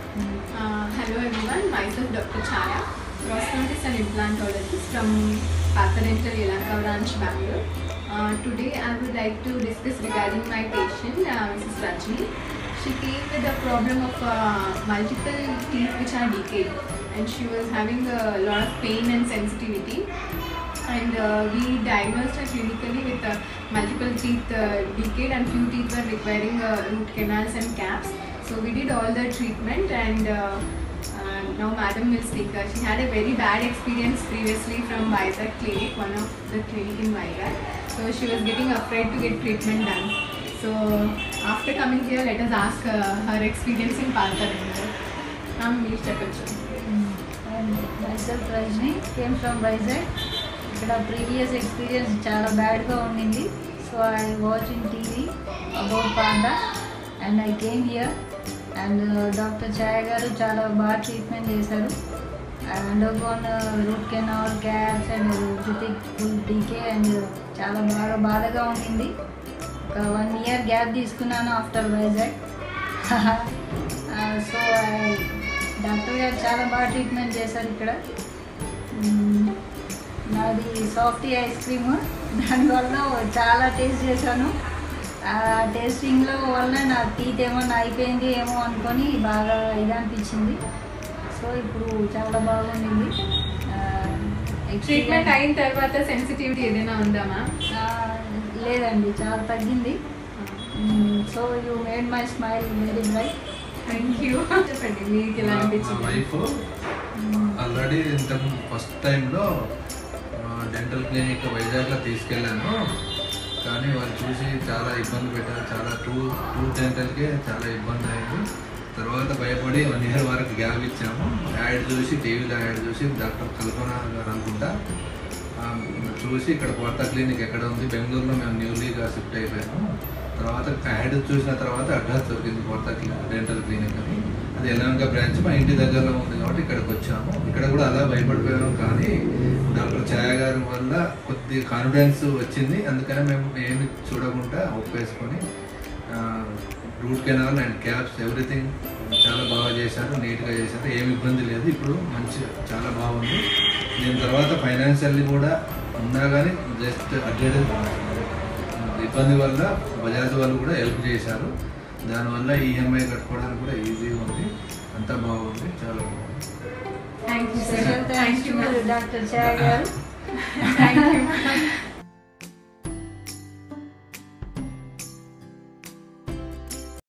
Uh, hello everyone, myself Dr. Chaya, prosthetist and implantologist from Pathadental Yelaka branch, Bangalore. Uh, today I would like to discuss regarding my patient, uh, Mrs. Rajni. She came with a problem of uh, multiple teeth which are decayed and she was having a lot of pain and sensitivity and uh, we diagnosed her clinically with uh, multiple teeth uh, decayed and few teeth were requiring uh, root canals and caps. So we did all the treatment and uh, uh, now madam will speak. Uh, she had a very bad experience previously from Vizag clinic, one of the clinic in Vizag. So she was getting afraid to get treatment done. So after coming here, let us ask uh, her experience in Paltarendu. Ma'am, మీరు చెప్పచ్చు and myself Rajani came from Vizag ఇక్కడ previous experience చాలా బ్యాడ్గా ఉండింది so I watch in TV about Panda and I came here and doctor Chaya garu చాలా బాగా treatment చేశారు undergone root canal caps and everything full decay and చాలా బాగా బాధగా ఉండింది ఒక వన్ ఇయర్ గ్యాప్ తీసుకున్నాను after Vizag so doctor garu చాలా బాగా ట్రీట్మెంట్ చేశారు ఇక్కడ మ్మ్. నాది సాఫ్టీ ఐస్ క్రీమ్ దానివల్ల చాలా టేస్ట్ చేశాను ఆ టేస్టింగ్లో వల్ల నా టీత్ ఏమన్నా అయిపోయింది ఏమో అనుకొని బాగా ఇది అనిపించింది సో ఇప్పుడు చాలా బాగుండింది ఆ, ట్రీట్మెంట్ అయిన తర్వాత సెన్సిటివిటీ ఏదైనా ఉందా మ్యామ్ ఆ, లేదండి చాలా తగ్గింది so you made my smile very bright thank you చెప్పండి మీకు ఎలా మా అనిపించింది వైఫ్ ఆల్రెడీ ఇంతకు ఫస్ట్ టైంలో డెంటల్ క్లినిక్ వైజాగ్లో తీసుకెళ్ళాను కానీ వాళ్ళు చూసి చాలా ఇబ్బంది పెట్టారు చాలా టూ టూ డెంటల్కే చాలా ఇబ్బంది అయింది తర్వాత భయపడి వన్ ఇయర్ వరకు గ్యాప్ ఇచ్చాము యాడ్ చూసి టీవీలో యాడ్ చూసి డాక్టర్ కల్పన గారు అనుకుంటా ఆ, చూసి ఇక్కడ కొత్త క్లినిక్ ఎక్కడ ఉంది బెంగళూరులో మేము న్యూలీగా షిఫ్ట్ అయిపోయాము తర్వాత యాడ్ చూసిన తర్వాత అడ్రస్ దొరికింది కొత్త క్లినిక్ డెంటల్ క్లినిక్ అని అది ఎలాంగా బ్రాంచ్ మా ఇంటి దగ్గరలో ఉంది కాబట్టి ఇక్కడికి వచ్చాము ఇక్కడ కూడా అలా భయపడిపోయాము కానీ డాక్టర్ ఛాయ గారి వల్ల కొద్ది కాన్ఫిడెన్స్ వచ్చింది అందుకనే మేము ఏమి చూడకుండా ఒప్పేసుకొని root canal and caps everything చాలా బాగా చేశారు నీట్గా చేశారు ఏమి ఇబ్బంది లేదు ఇప్పుడు మంచి చాలా బాగుంది దీని తర్వాత ఫైనాన్షియల్లీ కూడా ఉన్నా కానీ జస్ట్ అడ్జెడ్ ఇబ్బంది వల్ల బజాజ్ వాళ్ళు కూడా హెల్ప్ చేశారు దానివల్ల ఈఎంఐ కట్టుకోవడానికి కూడా ఈజీగా ఉంది అంతా బాగుంది చాలా బాగుంది thank you special sir thank thanks you to doctor Chaya garu thank you